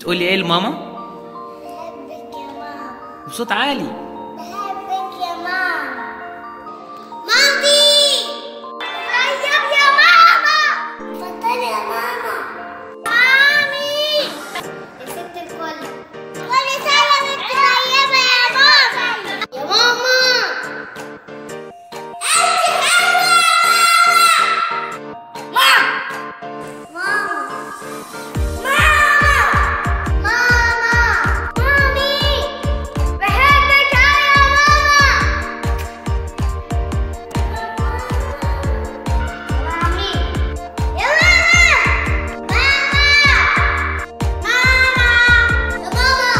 تقولي ايه لماما بحبك يا ماما بصوت عالي بحبك يا ماما مامي طيب يا ماما اتفضلي يا ماما مامي يا ست الكل كل سنة وانت طيبة يا ماما يا ماما انت حلوة ماما ماما ماما ماما مامي بحبك يا ماما مامي يا ماما ماما ماما يا ماما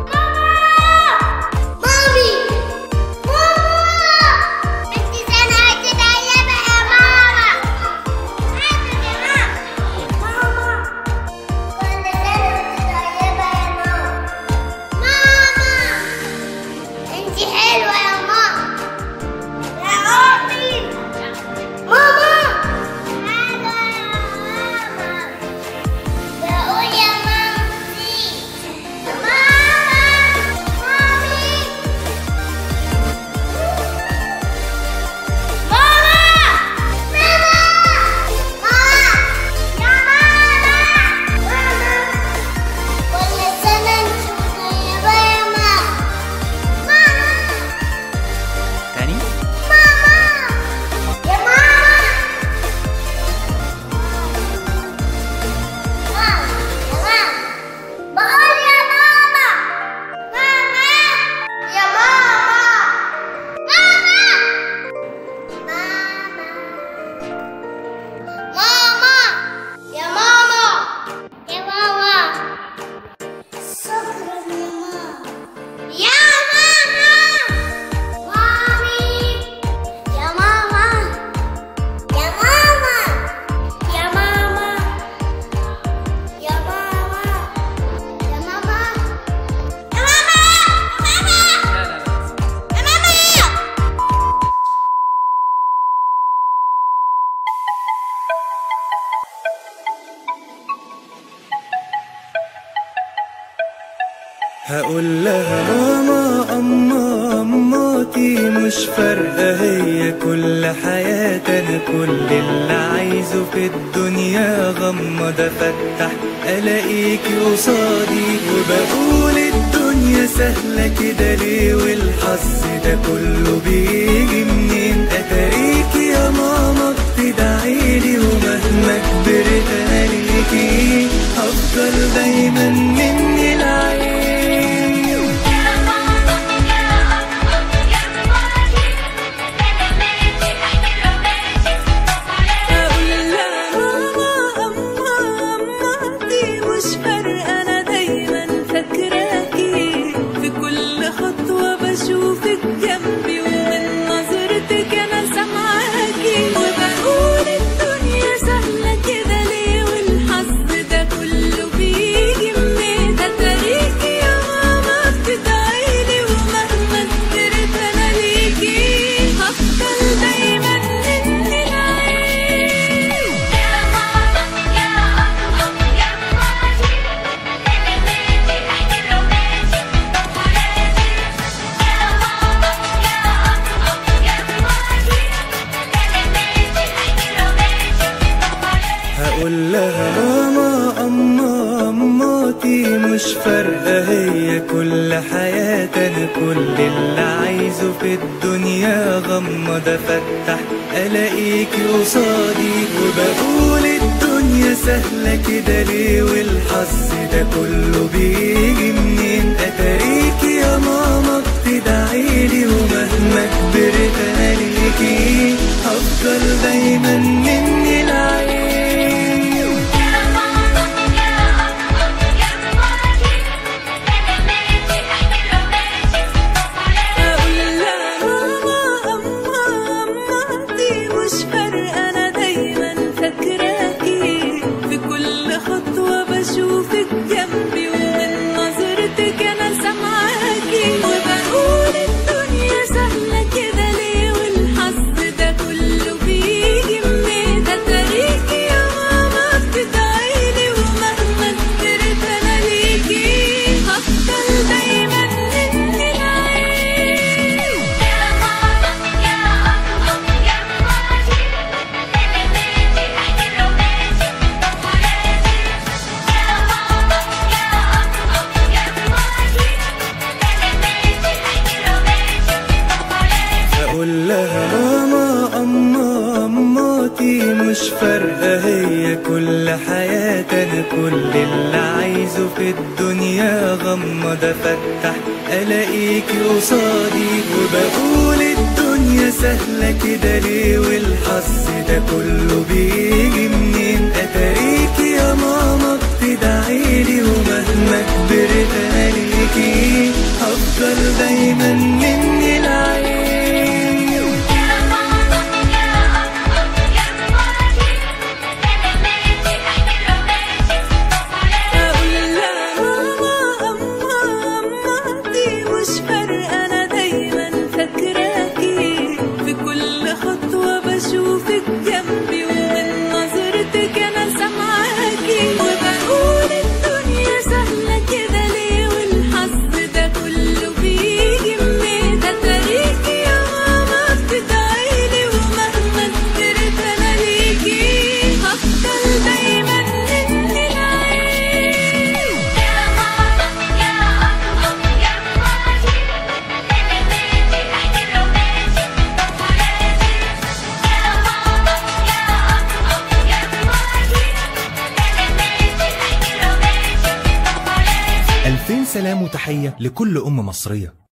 ماما مامي ماما انت سنة انت طيبة يا ماما حبك يا ماما ماما كل سنة وانت طيبة يا ماما ماما انت حلوة يا ماما يا أمي ماما حلوة يا ماما بقول يا مامتي يا ماما مامي ماما ماما ماما يا ماما كل سنة انت طيبة يا ماما ماما تاني ماما يا ماما ماما يا ماما بقول يا ماما ماما يا ماما ماما ماما ماما يا ماما يا ماما شكرا يا ماما يا ماما مامي يا ماما يا ماما يا ماما يا ماما يا ماما يا ماما يا ماما هقول لها ماما أما أماتي مش فارقة هي كل حياتي أنا كل اللي عايزه في الدنيا غمض أفتح ألاقيكي قصادي وبقول الدنيا سهلة كده ليه والحظ ده كله بيجي منين أتاريكي يا ماما بتدعيلي ومهما كبرت أنا ليكي هفضل دايما مني العين أقول لها ماما أما أماتي مش فارقة أنا دايما فاكراكي في كل خطوة بشوفك جنبي ومن نظرتك أنا سامعاكي وبقول الدنيا سهلة كده ليه والحظ ده كله بيجي منين أتاريكي يا ماما بتدعيلي ومهما كبرت أنا ليكي هفضل دايما مني العين هقول لها ماما أما أماتي مش فارقة هي كل حياتي أنا كل اللي عايزه في الدنيا غمض أفتح ألاقيكي قصادي وبقول الدنيا سهلة كده ليه والحظ ده كله بيجي منين أتاريكي يا ماما بتدعيلي ومهما كبرت أنا ليكي هفضل دايما مني العين أقول لها ماما أما أماتي مش فارقة أنا دايما فاكراكي في كل خطوة بشوفك جنبي ومن نظرتك الدنيا غمض افتح الاقيكي قصادي وبقول الدنيا سهلة كده ليه والحظ ده كله بيجي منين اتاريكي يا ماما بتدعيلي ومهما كبرت انا ليكي هفضل دايما مني العين أقول لا ماما أما أماتي مش فارقة أنا دايما فاكراكي في كل خطوة بشوفك جنبي ومن نظرتك أنا سامعاكي وبقول الدنيا سهلة كده ليه والحظ ده كله بيجي منين ده تاريخي يا ماما بتدعيلي ومهما كبرت أنا ليكي هفضل دايما مني العين ألفين سلام وتحية لكل أم مصرية